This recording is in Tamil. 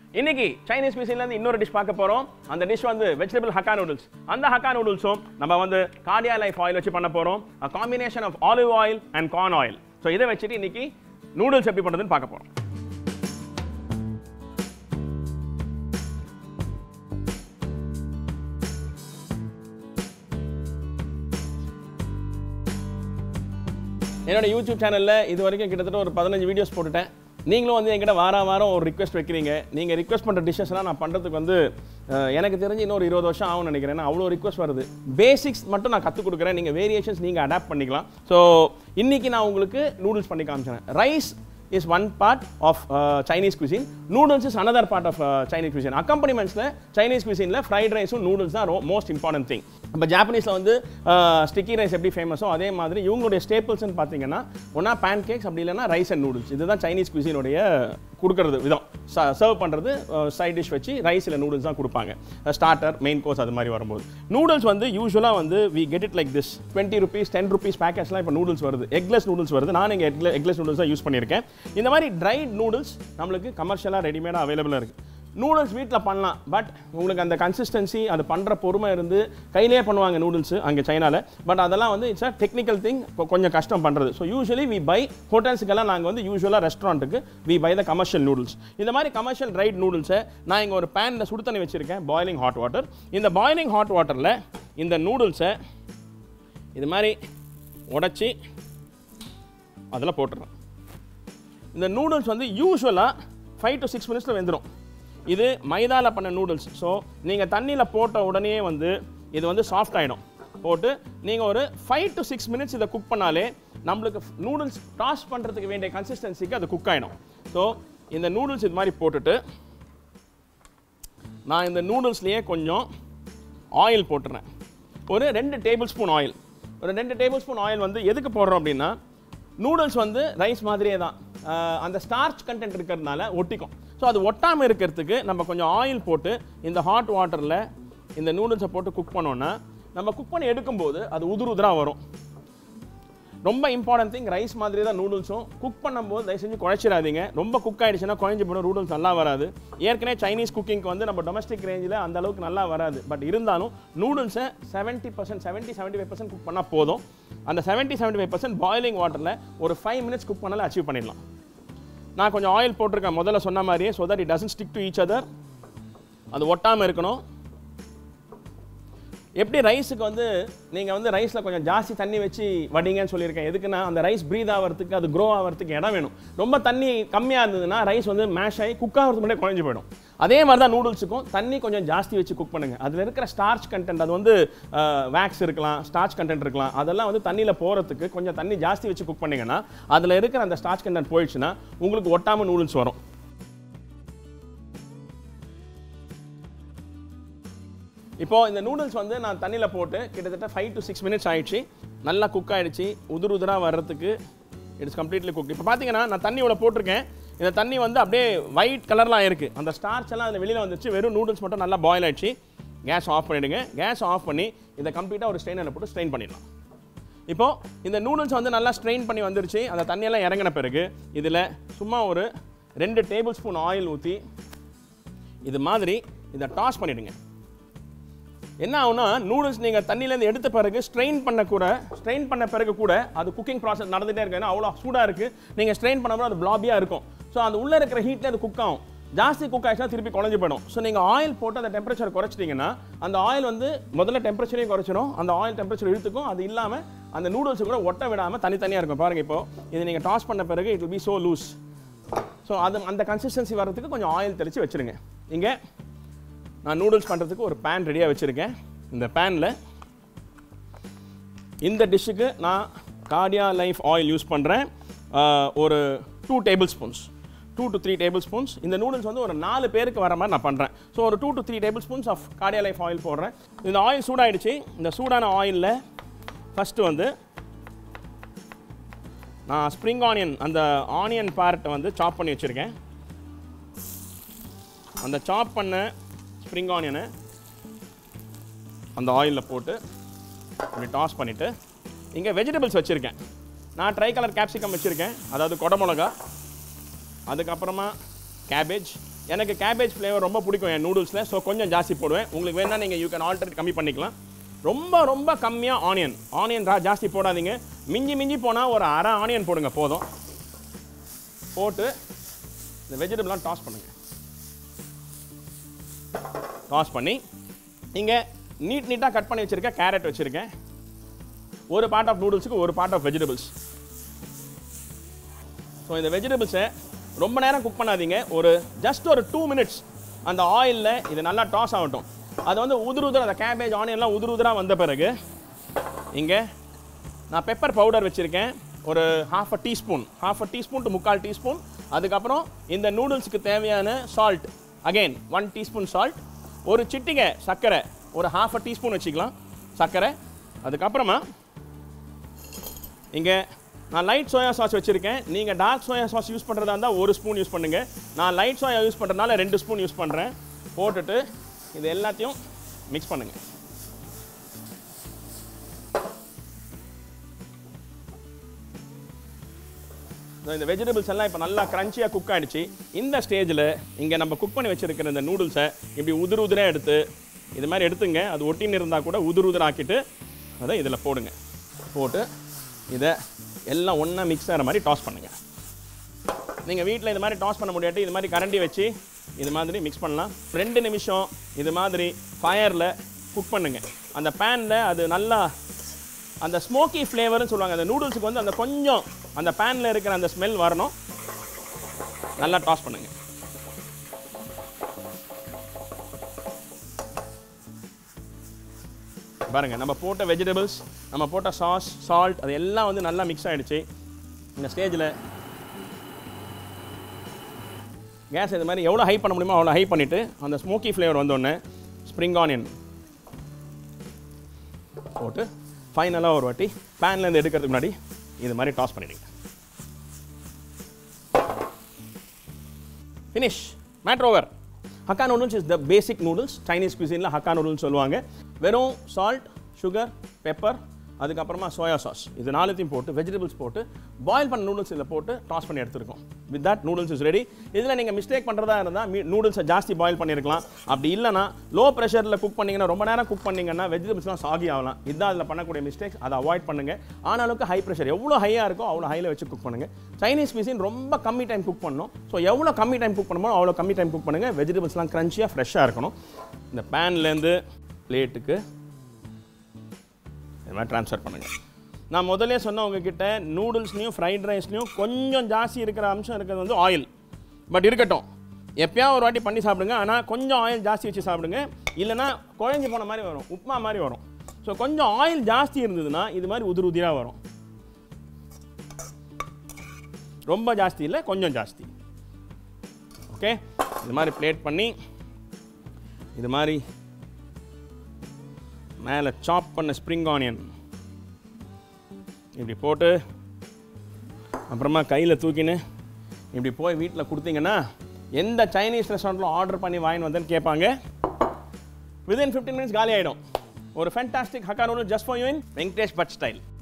இன்னைக்கு சைனீஸ் cuisine-ல இருந்து இன்னொரு டிஷ் பார்க்க போறோம் அந்த டிஷ் வந்து வெஜிடபிள் ஹக்கா நூடுல்ஸ் அந்த ஹக்கா நூடுல்ஸும் நம்ம வந்து கார்டியா லைஃப் ஆயில் வச்சு பண்ண போறோம் a combination of olive oil and corn oil so இதை வச்சுட்டு இன்னைக்கு நூடுல்ஸ் எப்படி பண்றதுன்னு பார்க்க போறோம் என்னோட யூடியூப் சேனலில் இது வரைக்கும் கிட்டத்தட்ட ஒரு பதினஞ்சு வீடியோஸ் போட்டுட்டேன் நீங்களும் வந்து என்கிட்ட வார வாரம் ஒரு ரிக்வெஸ்ட் வைக்கிறீங்க நீங்கள் ரிக்வெஸ்ட் பண்ணுற டிஷ்ஷஸ்லாம் நான் பண்ணுறதுக்கு வந்து அஹ், எனக்கு தெரிஞ்சு இன்னொரு இருபது வருஷம் ஆகும்னு நினைக்கிறேன் ஏன்னா அவ்வளோ ரிக்வெஸ்ட் வருது பேசிக்ஸ் மட்டும் நான் கற்றுக் கொடுக்குறேன் நீங்கள் வேரியேஷன்ஸ் நீங்கள் அடாப்ட் பண்ணிக்கலாம் ஸோ இன்னைக்கு நான் உங்களுக்கு நூடுல்ஸ் பண்ணி காமிச்சேன் rice is one part of Chinese cuisine noodles is another part of Chinese cuisine அக்கம்பனிமெண்ட்ஸில் சைனீஸ் cuisineல ஃப்ரைட் ரைஸும் நூடுல்ஸ் தான் மோஸ்ட் இம்பார்ட்டன்ட் திங் இப்போ ஜாப்பனீஸில் வந்து ஸ்டிக்கி ரைஸ் எப்படி ஃபேமஸோ அதே மாதிரி இவங்களுடைய ஸ்டேபிள்ஸ்னு பார்த்தீங்கன்னா ஒன்றா பேன் கேக்ஸ் அப்படி இல்லைன்னா ரைஸ் அண்ட் நூடுல்ஸ் இதுதான் சைனீஸ் cuisineுடைய கொடுக்கறது விதம் சர்வ் பண்ணுறது சைட் டிஷ் வச்சு ரைஸ் இல்லை நூடுல்ஸ் தான் கொடுப்பாங்க ஸ்டார்டர் மெயின் கோர்ஸ் அது மாதிரி வரும்போது நூடுல்ஸ் வந்து யூஸ்வலாக வந்து we get it like this twenty rupees ten rupees பேக்கெட்ஸ்லாம் இப்போ நூடுல்ஸ் வருது எக்லெஸ் நூடுல்ஸ் வருது நான் இங்கே எக்ல எக்லெஸ் நூடுல்ஸ் தான் யூஸ் பண்ணியிருக்கேன் இந்த மாதிரி ட்ரைட் நூடுல்ஸ் நம்மளுக்கு கமர்ஷியலாக ரெடிமேடாக அவைலபிளாக இருக்குது நூடுல்ஸ் வீட்டில் பண்ணலாம் பட் உங்களுக்கு அந்த கன்சிஸ்டன்சி அது பண்ணுற பொறுமை இருந்து கையிலேயே பண்ணுவாங்க நூடுல்ஸ் அங்கே சைனாவில் பட் அதெல்லாம் வந்து இட்ஸ் அ டெக்னிக்கல் திங் கொஞ்சம் கஷ்டம் பண்ணுறது ஸோ யூஸ்வலி வி பை ஹோட்டல்ஸுக்கெல்லாம் நாங்கள் வந்து யூஸ்வலாக ரெஸ்டாரண்ட்டுக்கு we buy the commercial noodles இந்த மாதிரி கமர்ஷியல் ரைட் நூடுல்ஸை நான் இங்கே ஒரு பேனில் சுடு தண்ணி வச்சுருக்கேன் பாய்லிங் ஹாட் வாட்டர் இந்த பாய்லிங் ஹாட் வாட்டரில் இந்த நூடுல்ஸை இது மாதிரி உடச்சி அதில் போட்டுறேன் இந்த நூடுல்ஸ் வந்து யூஸ்வலாக ஃபைவ் டு சிக்ஸ் மினிட்ஸில் வெந்துடும் இது மைதாவில் பண்ண நூடுல்ஸ் ஸோ நீங்கள் தண்ணியில் போட்ட உடனே வந்து இது வந்து சாஃப்ட் ஆகிடும் போட்டு நீங்கள் ஒரு ஃபைவ் டு சிக்ஸ் மினிட்ஸ் இதை குக் பண்ணாலே நம்மளுக்கு நூடுல்ஸ் டாஸ் பண்ணுறதுக்கு வேண்டிய கன்சிஸ்டன்சிக்கு அது குக் ஆகிடும் ஸோ இந்த நூடுல்ஸ் இது மாதிரி போட்டுட்டு நான் இந்த நூடுல்ஸ்லேயே கொஞ்சம் ஆயில் போட்டுறேன் ஒரு ரெண்டு டேபிள் ஸ்பூன் ஆயில் ஒரு ரெண்டு டேபிள் ஸ்பூன் ஆயில் வந்து எதுக்கு போடுறோம் அப்படின்னா நூடுல்ஸ் வந்து ரைஸ் மாதிரியே தான் ஆஹ் அந்த ஸ்டார்ச் கண்டென்ட் இருக்கிறதுனால ஒட்டிக்கும் ஸோ அது ஒட்டாமல் இருக்கிறதுக்கு நம்ம கொஞ்சம் ஆயில் போட்டு இந்த ஹாட் வாட்டரில் இந்த நூடுல்ஸை போட்டு குக் பண்ணோன்னா நம்ம குக் பண்ணி எடுக்கும்போது அது உதுரு உதுராக வரும் ரொம்ப இம்பார்ட்டன்ட் திங் ரைஸ் மாதிரி தான் நூடுல்ஸும் குக் பண்ணும்போது தயவு செஞ்சு குழைச்சிடாதீங்க ரொம்ப குக் ஆயிடுச்சுன்னா குழஞ்சி போடும் நூடுல்ஸ் நல்லா வராது ஏற்கனவே சைனீஸ் குக்கிங்க்கு வந்து நம்ம டொமஸ்டிக் ரேஞ்சில் அந்த அளவுக்கு நல்லா வராது பட் இருந்தாலும் நூடுல்ஸை seventy percent seventy seventy five percent cook பண்ணால் போதும் அந்த seventy seventy five percent boiling வாட்டரில் ஒரு ஃபைவ் மினிட்ஸ் குக் பண்ணாலும் அச்சீவ் பண்ணிடலாம் நான் கொஞ்சம் ஆயில் போட்டிருக்கேன் முதல்ல சொன்ன மாதிரியே so that it doesn't stick to each other அது ஒட்டாமல் இருக்கணும் எப்படி ரைஸுக்கு வந்து நீங்கள் வந்து ரைஸில் கொஞ்சம் ஜாஸ்தி தண்ணி வச்சு வடிங்கன்னு சொல்லியிருக்கேன் எதுக்குன்னா அந்த ரைஸ் ப்ரீத் ஆகிறதுக்கு அது க்ரோ ஆகிறதுக்கு இடம் வேணும் ரொம்ப தண்ணி கம்மியாக இருந்ததுன்னா ரைஸ் வந்து மேஷ் ஆகி குக் ஆகிறதுக்கு முன்னாடி குழஞ்சு போயிடும் அதே மாதிரி தான் நூடுல்ஸுக்கும் தண்ணி கொஞ்சம் ஜாஸ்தி வச்சு குக் பண்ணுங்க அதில் இருக்கிற ஸ்டார்ச் கண்டென்ட் அது வந்து வேக்ஸ் இருக்கலாம் ஸ்டார்ச் கண்டென்ட் இருக்கலாம் அதெல்லாம் வந்து தண்ணியில் போகிறதுக்கு கொஞ்சம் தண்ணி ஜாஸ்தி வச்சு குக் பண்ணீங்கன்னா அதில் இருக்கிற அந்த ஸ்டார்ச் கண்டென்ட் போயிடுச்சுன்னா உங்களுக்கு ஒட்டாமல் நூடுல்ஸ் வரும் இப்போ இந்த நூடுல்ஸ் வந்து நான் தண்ணியில் போட்டு கிட்டத்தட்ட ஃபைவ் டு சிக்ஸ் மினிட்ஸ் ஆயிடுச்சு நல்லா குக் ஆயிடுச்சு உதிர் உதிராக வர்றதுக்கு இட்ஸ் கம்ப்ளீட்லி குக் இப்போ பார்த்தீங்கன்னா நான் தண்ணி இவ்வளோ போட்டிருக்கேன் இந்த தண்ணி வந்து அப்படியே ஒயிட் கலர்லாம் இருக்குது அந்த ஸ்டார்ச் எல்லாம் அதில் வெளியில் வந்துச்சு வெறும் நூடுல்ஸ் மட்டும் நல்லா பாயில் ஆயிடுச்சு கேஸ் ஆஃப் பண்ணிவிடுங்க கேஸ் ஆஃப் பண்ணி இதை கம்ப்ளீட்டாக ஒரு ஸ்ட்ரெயினில் போட்டு ஸ்ட்ரெயின் பண்ணிடலாம் இப்போ இந்த நூடுல்ஸ் வந்து நல்லா ஸ்ட்ரெயின் பண்ணி வந்துருச்சு அந்த தண்ணியெல்லாம் இறங்கின பிறகு இதில் சும்மா ஒரு ரெண்டு டேபிள் ஸ்பூன் ஆயில் ஊற்றி இது மாதிரி இதை டாஸ் பண்ணிவிடுங்க என்ன ஆகும்னா நூடுல்ஸ் நீங்கள் தண்ணியிலேருந்து எடுத்த பிறகு ஸ்ட்ரெயின் பண்ண கூட ஸ்ட்ரெயின் பண்ண பிறகு கூட அது குக்கிங் ப்ராசஸ் நடந்துகிட்டே இருக்கு ஏன்னா அவ்வளோ சூடாக இருக்குது நீங்கள் ஸ்ட்ரெயின் பண்ணும்போது அது பிளாபியாக இருக்கும் ஸோ அந்த உள்ளே இருக்கிற ஹீட்டில் அது குக் ஆகும் ஜாஸ்தி குக் ஆயிடுச்சுன்னா திருப்பி குழஞ்சு போயிடும் ஸோ நீங்கள் ஆயில் போட்டு அந்த டெம்பரேச்சர் குறைச்சிட்டிங்கன்னா அந்த ஆயில் வந்து முதல்ல டெம்பரேச்சரையும் குறைச்சிடும் அந்த ஆயில் டெம்பரேச்சர் இழுத்துக்கும் அது இல்லாமல் அந்த நூடுல்ஸ் கூட ஒட்ட விடாமல் தனித்தனியாக இருக்கும் பாருங்கள் இப்போ இது நீங்கள் டாஸ் பண்ண பிறகு it will be so loose so அது அந்த கன்சிஸ்டன்சி வர்றதுக்கு கொஞ்சம் ஆயில் தெளித்து வச்சுருங்க இங்கே நான் நூடுல்ஸ் பண்ணுறதுக்கு ஒரு பேன் ரெடியாக வச்சுருக்கேன் இந்த பேனில் இந்த டிஷ்ஷுக்கு நான் கார்டியா லைஃப் ஆயில் யூஸ் பண்ணுறேன் ஒரு two tablespoons two to three tablespoons இந்த நூடுல்ஸ் வந்து ஒரு நாலு பேருக்கு வர மாதிரி நான் பண்ணுறேன் ஸோ ஒரு two to three tablespoons of Cardia Life oil போடுறேன் இந்த ஆயில் சூடாயிடுச்சு இந்த சூடான ஆயிலில் ஃபஸ்ட்டு வந்து நான் ஸ்ப்ரிங் ஆனியன் அந்த ஆனியன் பார்ட்டை வந்து சாப் பண்ணி வச்சுருக்கேன் அந்த சாப் பண்ண ஸ்ப்ரிங் ஆனியனை அந்த ஆயிலில் போட்டு இப்படி டாஸ் பண்ணிவிட்டு இங்கே வெஜிடபிள்ஸ் வச்சுருக்கேன் நான் ட்ரை கலர் கேப்சிகம் வச்சுருக்கேன் அதாவது கொடமிளகா அதுக்கப்புறமா கேபேஜ் எனக்கு கேபேஜ் ஃப்ளேவர் ரொம்ப பிடிக்கும் என் நூடுல்ஸில் ஸோ கொஞ்சம் ஜாஸ்தி போடுவேன் உங்களுக்கு வேணா நீங்கள் யூ கேன் ஆல்டர் கம்மி பண்ணிக்கலாம் ரொம்ப ரொம்ப கம்மியாக ஆனியன் ஆனியன் ஜாஸ்தி போடாதீங்க மிஞ்சி மிஞ்சி போனால் ஒரு அரை ஆனியன் போடுங்க போதும் போட்டு இந்த வெஜிடபிள்லாம் டாஸ் பண்ணுங்க டாஸ் பண்ணி இங்கே நீட் நீட்டாக கட் பண்ணி வச்சுருக்கேன் கேரட் வச்சுருக்கேன் ஒரு பார்ட் ஆஃப் நூடுல்ஸுக்கு ஒரு பார்ட் ஆஃப் வெஜிடபிள்ஸ் ஸோ இந்த வெஜிடபிள்ஸை ரொம்ப நேரம் குக் பண்ணாதீங்க ஒரு ஜஸ்ட் ஒரு டூ மினிட்ஸ் அந்த ஆயிலில் இது நல்லா டாஸ் ஆகட்டும் அது வந்து உதிரு உதிர அந்த கேபேஜ் ஆனியன்லாம் உதிரு உதிராக வந்த பிறகு இங்கே நான் பெப்பர் பவுடர் வச்சுருக்கேன் ஒரு half a teaspoon half a teaspoon to முக்கால் டீஸ்பூன் அதுக்கப்புறம் இந்த நூடுல்ஸுக்கு தேவையான salt again one teaspoon salt ஒரு சிட்டிகை சர்க்கரை ஒரு ஹாஃப் அ டீஸ்பூன் வச்சுக்கலாம் சர்க்கரை அதுக்கப்புறமா இங்கே நான் லைட் சோயா சாஸ் வச்சுருக்கேன் நீங்கள் டார்க் சோயா சாஸ் யூஸ் பண்ணுறதா இருந்தால் ஒரு ஸ்பூன் யூஸ் பண்ணுங்கள் நான் லைட் சோயா யூஸ் பண்ணுறதுனால ரெண்டு ஸ்பூன் யூஸ் பண்ணுறேன் போட்டுட்டு இது எல்லாத்தையும் மிக்ஸ் பண்ணுங்கள் So, இந்த வெஜிடபிள்ஸ் எல்லாம் இப்போ நல்லா க்ரன்ச்சியாக குக் ஆகிடுச்சு இந்த ஸ்டேஜில் இங்கே நம்ம குக் பண்ணி வச்சிருக்கிற இந்த நூடுல்ஸை இப்படி உதிர் உதிராக எடுத்து இது மாதிரி எடுத்துங்க அது ஒட்டின்னு இருந்தால் கூட உதிர் உதிர் ஆக்கிட்டு அதை இதில் போடுங்க போட்டு இதை எல்லாம் ஒன்றா மிக்ஸ் ஆகிற மாதிரி டாஸ் பண்ணுங்கள் நீங்கள் வீட்டில் இது மாதிரி டாஸ் பண்ண முடியாட்டி இது மாதிரி கரண்டி வச்சு இது மாதிரி மிக்ஸ் பண்ணலாம் ரெண்டு நிமிஷம் இது மாதிரி ஃபயரில் குக் பண்ணுங்கள் அந்த பேனில் அது நல்லா அந்த ஸ்மோக்கி ஃப்ளேவர்னு சொல்லுவாங்க அந்த நூடுல்ஸுக்கு வந்து அந்த கொஞ்சம் அந்த பேனில் இருக்கிற அந்த ஸ்மெல் வரணும் நல்லா டாஸ் பண்ணுங்க பாருங்க நம்ம போட்ட வெஜிடபிள்ஸ் நம்ம போட்ட சாஸ் சால்ட் அது எல்லாம் வந்து நல்லா மிக்ஸ் ஆயிடுச்சு இந்த ஸ்டேஜில் கேஸ் இது மாதிரி எவ்வளோ ஹை பண்ண முடியுமோ அவ்வளோ ஹை பண்ணிவிட்டு அந்த ஸ்மோக்கி ஃப்ளேவர் வந்தோடனே ஸ்ப்ரிங் ஆனியன் போட்டு ஃபைனலாக ஒரு வாட்டி பேன்லேருந்து எடுக்கிறதுக்கு முன்னாடி இது மாதிரி டாஸ் பண்ணிடுங்க finish matter over Hakka noodles is the basic noodles Chinese குசினில் ஹக்கா நூடுல்ஸ் சொல்லுவாங்க வெறும் சால்ட் சுகர் பெப்பர் அதுக்கப்புறமா சோயா சாஸ் இது நாலுத்தையும் போட்டு வெஜிடபிள்ஸ் போட்டு பாயில் பண்ண நூடுல்ஸ் இதில் போட்டு டாஸ் பண்ணி எடுத்துருக்கோம் with that noodles is ready இதில் நீங்கள் மிஸ்டேக் பண்ணுறதா இருந்தால் நூடுல்ஸை ஜாஸ்தி பாயில் பண்ணியிருக்கலாம் அப்படி இல்லைனா லோ ப்ரெஷரில் குக் பண்ணிங்கன்னா ரொம்ப நேரம் குக் பண்ணிங்கன்னா வெஜிடபிள்ஸ்லாம் சாகி ஆகலாம் இதுதான் அதில் பண்ணக்கூடிய மிஸ்டேக்ஸ் அதை அவாய்ட் பண்ணுங்கள் ஆனாலுக்கு ஹை ப்ரெஷர் எவ்வளோ ஹையாக இருக்கோ அவ்வளோ ஹையில் வச்சு குக் பண்ணுங்கள் சைனீஸ் குசின் ரொம்ப கம்மி டைம் குக் பண்ணணும் ஸோ எவ்வளோ கம்மி டைம் குக் பண்ணுமோ அவ்வளோ கம்மி டைம் குக் பண்ணுங்கள் வெஜிடபிள்ஸ்லாம் க்ரன்ச்சியாக ஃப்ரெஷ்ஷாக இருக்கணும் இந்த பேன்லேருந்து பிளேட்டுக்கு இது மாதிரி ட்ரான்ஸ்ஃபர் பண்ணுங்கள் நான் முதல்ல சொன்ன உங்ககிட்ட நூடுல்ஸ்லையும் ஃப்ரைட் ரைஸ்லையும் கொஞ்சம் ஜாஸ்தி இருக்கிற அம்சம் இருக்கிறது வந்து ஆயில் பட் இருக்கட்டும் எப்பயாவது ஒரு வாட்டி பண்ணி சாப்பிடுங்க ஆனால் கொஞ்சம் ஆயில் ஜாஸ்தி வச்சு சாப்பிடுங்க இல்லைன்னா குழஞ்சி போன மாதிரி வரும் உப்புமா மாதிரி வரும் ஸோ கொஞ்சம் ஆயில் ஜாஸ்தி இருந்ததுன்னா இது மாதிரி உதிர் உதிராக வரும் ரொம்ப ஜாஸ்தி இல்லை கொஞ்சம் ஜாஸ்தி ஓகே இது மாதிரி பிளேட் பண்ணி இது மாதிரி மேலே சாப் பண்ண ஸ்ப்ரிங் ஆனியன் இப்படி போட்டு அப்புறமா கையில் தூக்கின்னு இப்படி போய் வீட்டில் கொடுத்தீங்கன்னா எந்த சைனீஸ் ரெஸ்டாரண்ட்டில் ஆர்டர் பண்ணி வாங்கின்னு வந்தேன்னு கேட்பாங்க வித்தின் ஃபிஃப்டீன் மினிட்ஸ் காலி ஆகிடும் ஒரு fantastic Hakka noodle just for you in Venkatesh Bhat style